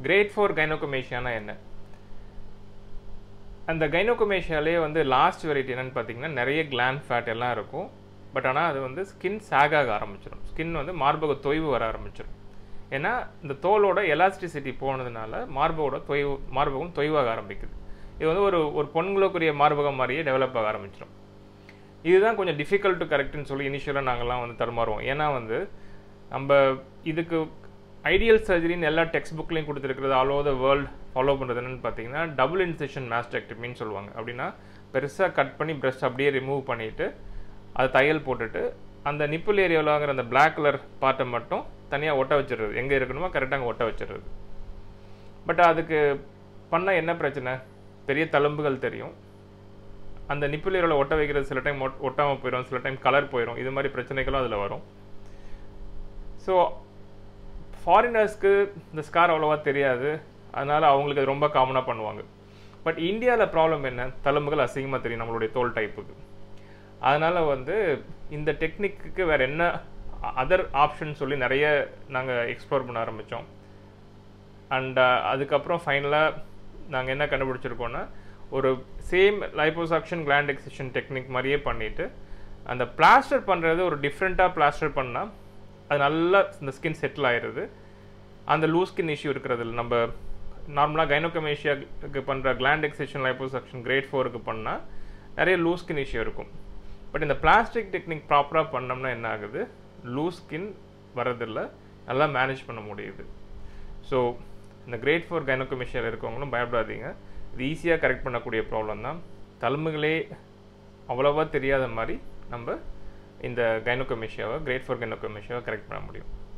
grade four கைனோகமேஷியானா என்ன அந்த கைனோகமேஷியாலே வந்து லாஸ்ட் வெரைட்டி என்னன்னு பார்த்தீங்கன்னா நிறைய கிளாண்ட் ஃபேட் எல்லாம் இருக்கும் பட் ஆனால் அது வந்து ஸ்கின் சாகாக ஆரம்பிச்சிடும் ஸ்கின் வந்து மார்பக தொய்வு வர ஆரம்பிச்சிடும் ஏன்னா இந்த தோலோட எலாஸ்டிசிட்டி போனதுனால மார்பகோட தொய்வு மார்பகம் தொய்வாக ஆரம்பிக்குது இது வந்து ஒரு ஒரு பொண்களுக்குரிய மார்பகம் மாதிரியே டெவலப் ஆக ஆரம்பிச்சிடும் இதுதான் கொஞ்சம் டிஃபிகல்ட் டு கரெக்ட்னு சொல்லி இனிஷியலாக நாங்கள்லாம் வந்து தருமாறுவோம் ஏன்னா வந்து நம்ம இதுக்கு ஐடியல் சர்ஜரின்னு எல்லா டெக்ஸ்ட் புக்லையும் கொடுத்துருக்கிறது all over the world follow பண்ணுறது என்னென்னு பார்த்தீங்கன்னா டபுள் இன்செஷன் மாஸ்டெக்டமின்னு சொல்லுவாங்க அப்படின்னா பெருசாக கட் பண்ணி பிரஸ்ட் அப்படியே ரிமூவ் பண்ணிவிட்டு அது தையல் போட்டுட்டு அந்த நிப்பிள் ஏரியாவில்ங்கிற அந்த பிளாக் கலர் பார்ட்டை மட்டும் தனியாக ஒட்ட வச்சிடுறது எங்கே இருக்கணுமோ கரெக்டாக அங்கே ஒட்ட வச்சிடுறது பட் அதுக்கு பண்ணால் என்ன பிரச்சனை பெரிய தழும்புகள் தெரியும் அந்த நிப்பிள் ஏரியாவில் ஒட்ட வைக்கிறது சில டைம் ஒட்டாமல் போயிடும் சில டைம் கலர் போயிடும் இது மாதிரி பிரச்சனைகளும் அதில் வரும் ஸோ ஃபாரினர்ஸ்க்கு இந்த ஸ்கார் அவ்வளோவா தெரியாது அதனால் அவங்களுக்கு அது ரொம்ப காமனாக பண்ணுவாங்க பட் இந்தியாவில் ப்ராப்ளம் என்ன தழும்புகள் அசிங்கமாக தெரியும் நம்மளுடைய தோல் டைப்புக்கு அதனால் வந்து இந்த டெக்னிக்கு வேறு என்ன அதர் ஆப்ஷன் சொல்லி நிறைய நாங்கள் எக்ஸ்ப்ளோர் பண்ண ஆரம்பித்தோம் அண்ட் அதுக்கப்புறம் ஃபைனலாக நாங்கள் என்ன கண்டுபிடிச்சிருக்கோன்னா ஒரு same liposuction gland excision technique மாதிரியே பண்ணிவிட்டு அந்த பிளாஸ்டர் பண்ணுறது ஒரு டிஃப்ரெண்ட்டாக பிளாஸ்டர் பண்ணால் அது நல்லா இந்த ஸ்கின் செட்டில் ஆயிடுது அந்த லூஸ் ஸ்கின் இஷ்யூ இருக்கிறது இல்லை நம்ம நார்மலாக கைனோகமேஷியாவுக்கு பண்ணுற கிளாண்ட் எக்ஸிஷன் லைப்போசாக்ஷன் கிரேட் ஃபோருக்கு பண்ணால் நிறைய லூஸ் ஸ்கின் இஷ்யூ இருக்கும் பட் இந்த பிளாஸ்டிக் டெக்னிக் ப்ராப்பராக பண்ணோம்னா என்ன ஆகுது லூஸ் ஸ்கின் வரதில்லை நல்லா மேனேஜ் பண்ண முடியுது ஸோ இந்த கிரேட் ஃபோர் கைனோகமேஷியாவில் இருக்கவங்களும் பயப்படாதீங்க இது ஈஸியாக கரெக்ட் பண்ணக்கூடிய ப்ராப்ளம் தான் தழும்புகளே அவ்வளோவா தெரியாத மாதிரி நம்ம இந்த கைனோகமேஷியாவை கிரேட் ஃபோர் கைனோகமேஷியாவை கரெக்ட் பண்ண முடியும்